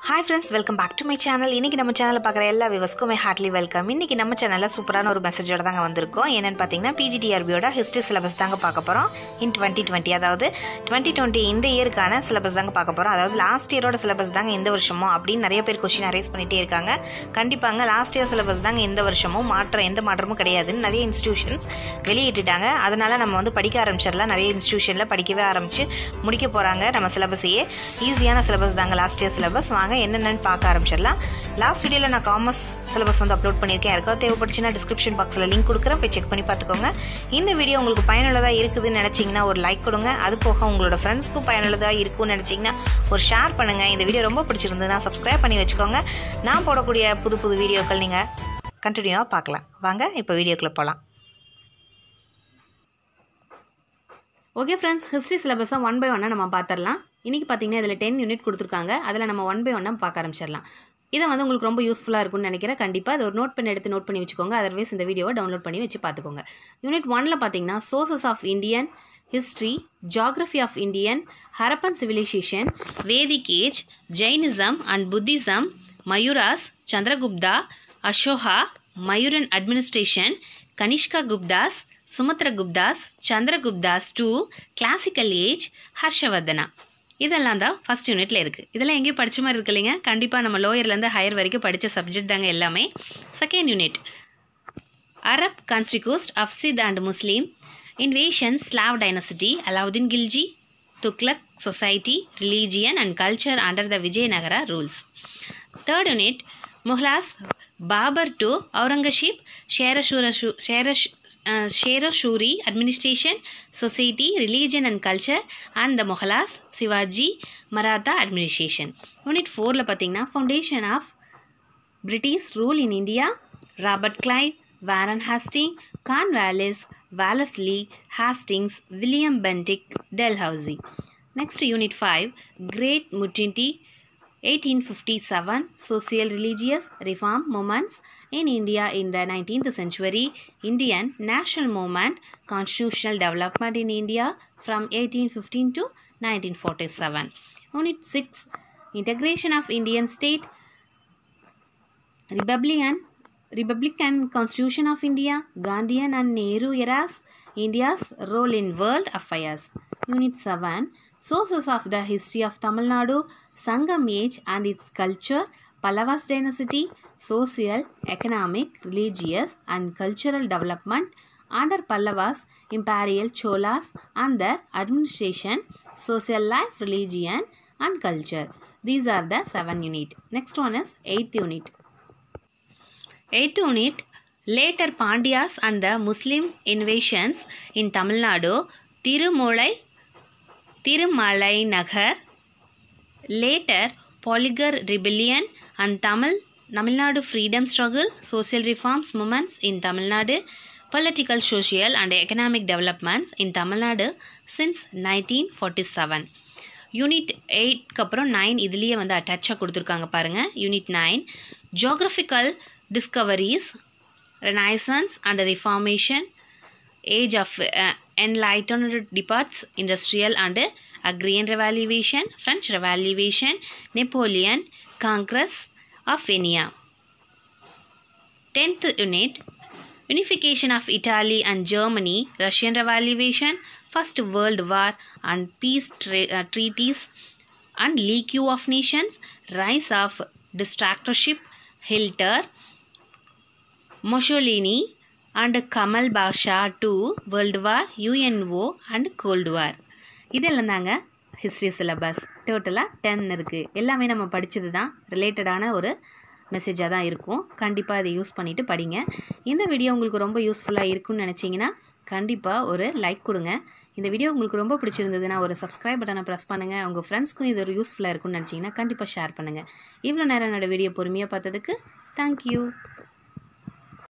Hi friends welcome back to my channel இன்றைக்கி நம்ம சேனலில் பார்க்குற எல்லா விவஸ்க்குமே ஹார்ட்லி வெல்கம் இன்றைக்கி நம்ம சேனலில் சூப்பரான ஒரு மெசேஜோட தாங்க வந்திருக்கோம் என்னென்னு பார்த்தீங்கன்னா பிஜிடிஆர்பியோட ஹிஸ்ட்ரி சிலபஸ் தாங்க பார்க்க போகிறோம் இன் டுவெண்ட்டி டுவெண்ட்டி அதாவது டுவெண்ட்டி டுவெண்ட்டி இந்த இயருக்கான சிலபஸ் தாங்க பார்க்க போகிறோம் அதாவது லாஸ்ட் இயரோட சிலபஸ் தாங்க இந்த வருஷமும் அப்படின்னு நிறைய பேர் கொஸ்டின் அரைஸ் பண்ணிகிட்டே இருக்காங்க கண்டிப்பாங்க லாஸ்ட் இயர் சிலபஸ் தாங்க இந்த வருஷமும் மாற்றம் எந்த மாற்றமும் கிடையாதுன்னு நிறைய இன்ஸ்டியூஷன்ஸ் வெளியிட்டுட்டாங்க அதனால் நம்ம வந்து படிக்க ஆரம்பிச்சிடலாம் நிறைய இன்ஸ்டியூஷனில் படிக்கவே ஆரம்பித்து முடிக்க போகிறாங்க நம்ம சிலபஸையே ஈஸியான சிலபஸ் தாங்க லாஸ்ட் இயர் சிலபஸ் வாங்க என்னென்னு பார்க்க ஆரம்பிச்சிடலாம் லாஸ்ட் வீடியோவில் நான் காமர்ஸ் சிலபஸ் வந்து அப்லோட் பண்ணியிருக்கேன் யாருக்காவது தேவைப்பட்டுச்சுன்னா டிஸ்கிரிப்ஷன் பாக்ஸில் லிங்க் கொடுக்குறேன் போய் செக் பண்ணி பார்த்துக்கோங்க இந்த வீடியோ உங்களுக்கு பயனுள்ளதாக இருக்குதுன்னு நினச்சிங்கன்னா ஒரு லைக் கொடுங்க அது போக உங்களோட ஃப்ரெண்ட்ஸ்க்கும் பயனுள்ளதாக இருக்கும்னு நினச்சிங்கன்னா ஒரு ஷேர் பண்ணுங்கள் இந்த வீடியோ ரொம்ப பிடிச்சிருந்ததுன்னா சப்ஸ்கிரைப் பண்ணி வச்சுக்கோங்க நான் போடக்கூடிய புது புது வீடியோக்கள் நீங்கள் கண்டினியூவாக பார்க்கலாம் வாங்க இப்போ வீடியோக்குள்ளே போகலாம் ஓகே ஃப்ரெண்ட்ஸ் ஹிஸ்ட்ரி சிலபஸை ஒன் பை ஒன்னாக நம்ம பார்த்துடலாம் இன்றைக்கி பார்த்தீங்கன்னா இதில் டென் யூனிட் கொடுத்துருக்காங்க அதில் நம்ம ஒன் பை ஒன்னாக பார்க்க ஆரம்பிச்சிடலாம் இதை வந்து உங்களுக்கு ரொம்ப யூஸ்ஃபுல்லாக இருக்கும்னு நினைக்கிறேன் கண்டிப்பாக அதை ஒரு நோட் பண்ணி எடுத்து நோட் பண்ணி வச்சுக்கோங்க அதர்வைஸ் இந்த வீடியோவை டவுன்லோட் பண்ணி வச்சு பார்த்துக்கோங்க யூனிட் ஒனில் பார்த்தீங்கன்னா sources of Indian history geography of Indian Harappan civilisation Vedic age Jainism and Buddhism Mauryas Chandragupta Ashoka Mauryan administration Kanishka Guptas Samudraguptas Chandraguptas two classical age Harshavardhana இதெல்லாம் தான் ஃபஸ்ட் யூனிட்ல இருக்குது இதெல்லாம் எங்கேயும் படிச்ச மாதிரி இருக்கு இல்லைங்க கண்டிப்பாக நம்ம லோயர்லேருந்து ஹையர் வரைக்கும் படித்த சப்ஜெக்ட் தாங்க எல்லாமே செகண்ட் யூனிட் அரப் கான்ஸ்டிகோஸ்ட் அஃப்சித் and Muslim invasion slave dynasty Alauddin Khilji Tughlaq society religion and culture under the Vijayanagara rules third unit Mughals Babar to Aurangzeb ஷேரஷூரஷு ஷேரஷ் ஷேரஷூரி administration society religion and culture and the Mughals Shivaji Maratha administration unit ஃபோரில் பார்த்தீங்கன்னா foundation of British rule in India Robert Clive Warren Hasting Cornwallis Wellesley Hastings William Bentinck Dalhousie next unit five great முட்டின்டி 1857 Social Religious Reform Movements in India in the 19th century Indian National Movement Constitutional Development in India from 1815 to 1947 Unit 6 Integration of Indian State Republican Republican Constitution of India Gandhian and Nehru eras India's role in world affairs Unit 7 Sources of the history of Tamil Nadu Sangam age and its culture, Pallavas dynasty, social, economic, religious, and cultural development under Pallavas, imperial Cholas, and their administration, social life, religion, and culture. These are the seven unit. Next one is eighth unit. Eighth unit. Later Pandyas and the Muslim invasions in Tamil Nadu, Tirumolai, Tirumalai Nagar, Later, Polygar Rebellion and Tamil Tamil Nadu Freedom Struggle, Social Reforms Movements in Tamil Nadu, Political, Social and Economic Developments in Tamil Nadu since 1947. Unit எயிட்க்கு அப்புறம் nine இதுலேயே வந்து அட்டாச்சாக கொடுத்துருக்காங்க பாருங்கள் unit nine geographical discoveries renaissance and reformation age of enlightened departs industrial and agrarian revaluation french revaluation napoleon congress of Venia 10th unit unification of italy and germany russian revaluation first world war and peace tra- uh, treaties and league of nations rise of dictatorship hitler mussolini and Kemal Pasha two world war UNO and cold war இதெல்லாம் தாங்க history syllabus டோட்டலாக ten இருக்குது எல்லாமே நம்ம படித்தது தான் ரிலேட்டடான ஒரு மெசேஜாக தான் இருக்கும் கண்டிப்பாக இதை யூஸ் பண்ணிவிட்டு படிங்க இந்த வீடியோ உங்களுக்கு ரொம்ப யூஸ்ஃபுல்லாக இருக்கும்னு நினச்சிங்கன்னா கண்டிப்பாக ஒரு லைக் கொடுங்க இந்த வீடியோ உங்களுக்கு ரொம்ப பிடிச்சிருந்ததுன்னா ஒரு சப்ஸ்கிரைப் பட்டனை ப்ரெஸ் பண்ணுங்கள் உங்கள் ஃப்ரெண்ட்ஸ்க்கும் இது ஒரு யூஸ்ஃபுல்லாக இருக்கும்னு நினச்சிங்கன்னா கண்டிப்பாக ஷேர் பண்ணுங்கள் இவ்வளோ நேரம் என்னோட வீடியோ பொறுமையாக பார்த்ததுக்கு தேங்க்யூ